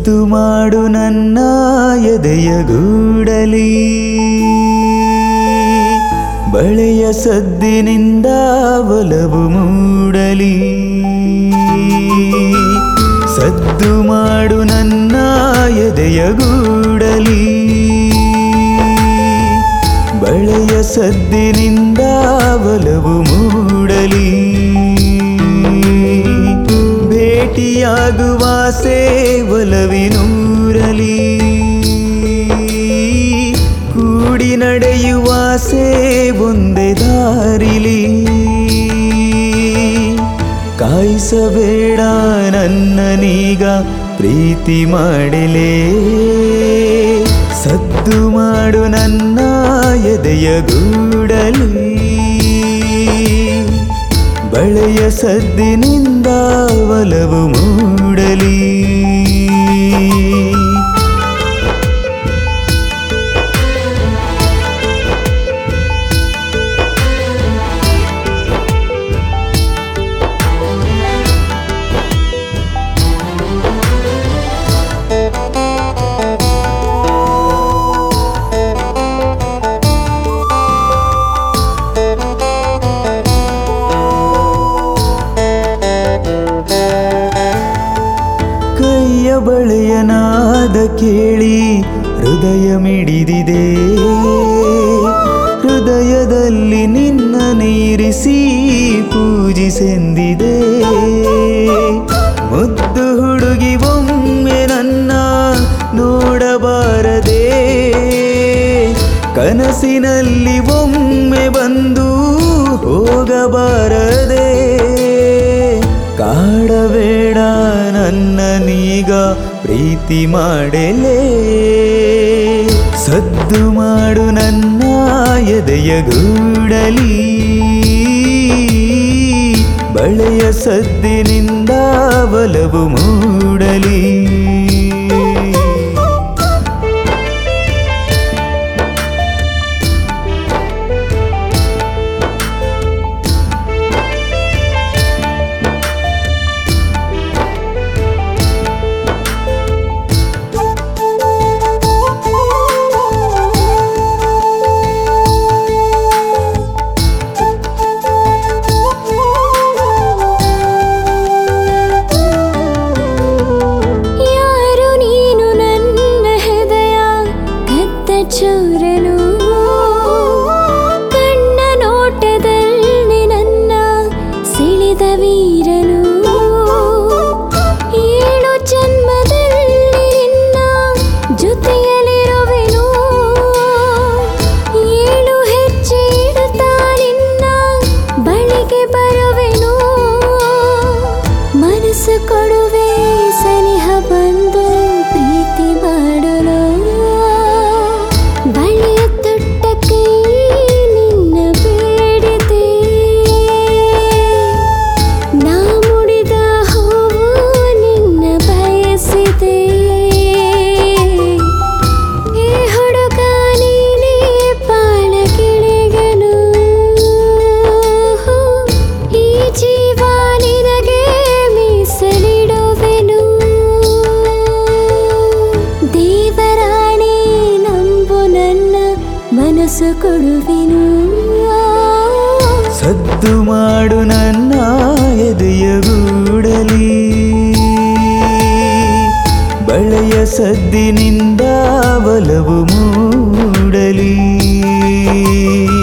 ಸದ್ದು ಮಾಡು ನನ್ನ ಎದೆಯ ಗೂಡಲಿ ಬಳೆಯ ಸದ್ದಿನಿಂದ ಒಲವು ಮೂಡಲಿ ಸದ್ದು ಮಾಡು ನನ್ನ ಎದೆಯ ಗೂಡಲಿ ಬಳೆಯ ಸದ್ದಿನಿಂದ ಒಲವು ಮೂಡಲಿ ಭೇಟಿಯಾಗುವ ಒಲವಿನೂರಲಿ ಕೂಡಿ ನಡೆಯುವ ಒಂದೇ ದಾರಿಲಿ ಕಾಯಿಸಬೇಡ ನನ್ನನೀಗ ಪ್ರೀತಿ ಮಾಡಲೇ ಸದ್ದು ಮಾಡು ನನ್ನ ಎದೆಯ ಗೂಡಲಿ ಬಳೆಯ ಸದ್ದಿನಿಂದ ಒಲವು ಮೂಡಲಿ ಕೈಯ ಬಳೆಯ ನಾದ ಕೇಳಿ ಹೃದಯ ಮಿಡಿದಿದೆ ಹೃದಯದಲ್ಲಿ ನಿನ್ನ ನೀರಿಸಿ ಪೂಜಿಸೆಂದಿದೆ ಮುದ್ದು ಹುಡುಗಿ ಒಮ್ಮೆ ನನ್ನ ನೋಡಬಾರದೆ ಕನಸಿನಲ್ಲಿ ಒಮ್ಮೆ ಬಂದು ಹೋಗಬಾರದೆ ಕಾಡಬೇಡ ನನ್ನನೀಗ ಪ್ರೀತಿ ಮಾಡಲೇ ಸದ್ದು ಮಾಡು ನನ್ನ ಎದೆಯ ಗೂಡಲಿ ಬಳೆಯ ಸದ್ದಿನಿಂದ ಒಲವು ಮೂಡಲಿ ಯಾರು ನೀನು ನನ್ನ ಹೃದಯ ಕದ್ದ ಚೋರನು ಕಣ್ಣ ನೋಟದಲ್ಲಿ ನನ್ನ ಸೆಳೆದ ವೀರನು ಏಳು ಜನ್ಮದಲ್ಲಿ ನಿನ್ನ ಜೊತೆಯಲ್ಲಿರುವೆನು ಏಳು ಹೆಜ್ಜೆ ಇಡುತ್ತಾ ನಿನ್ನ ಬಳಿಗೆ ಬರುವೆನು ಮನಸ್ಸು ಕೊಡುವೆ ಸನಿಹ ಬಂದು ಪ್ರೀತಿ ಮಾಡಲು ಬಳಿಯ ತೊಟ್ಟ ಕೈ ನಿನ್ನ ಬೇಡಿದೆ ನಾ ಮುಡಿದ ಹೂವು ನಿನ್ನ ಬಯಸಿದೆ ಈ ಹುಡುಗ ನೀನೇ ಬಾಳ ಗಿಳಿಗನು ಈ ಜೀವ ನಿನಗೆ ಮೀಸಲಿಡುವೆನು ದೇವರಾಣಿ ನಂಬು ನನ್ನ ಮನಸ್ಸು ಕೊಡುವೆನು ಸದ್ದು ಮಾಡು ನನ್ನ ಎದೆಯ ಗೂಡಲಿ ಬಳೆಯ ಸದ್ದಿನಿಂದ ಒಲವು ಮೂಡಲಿ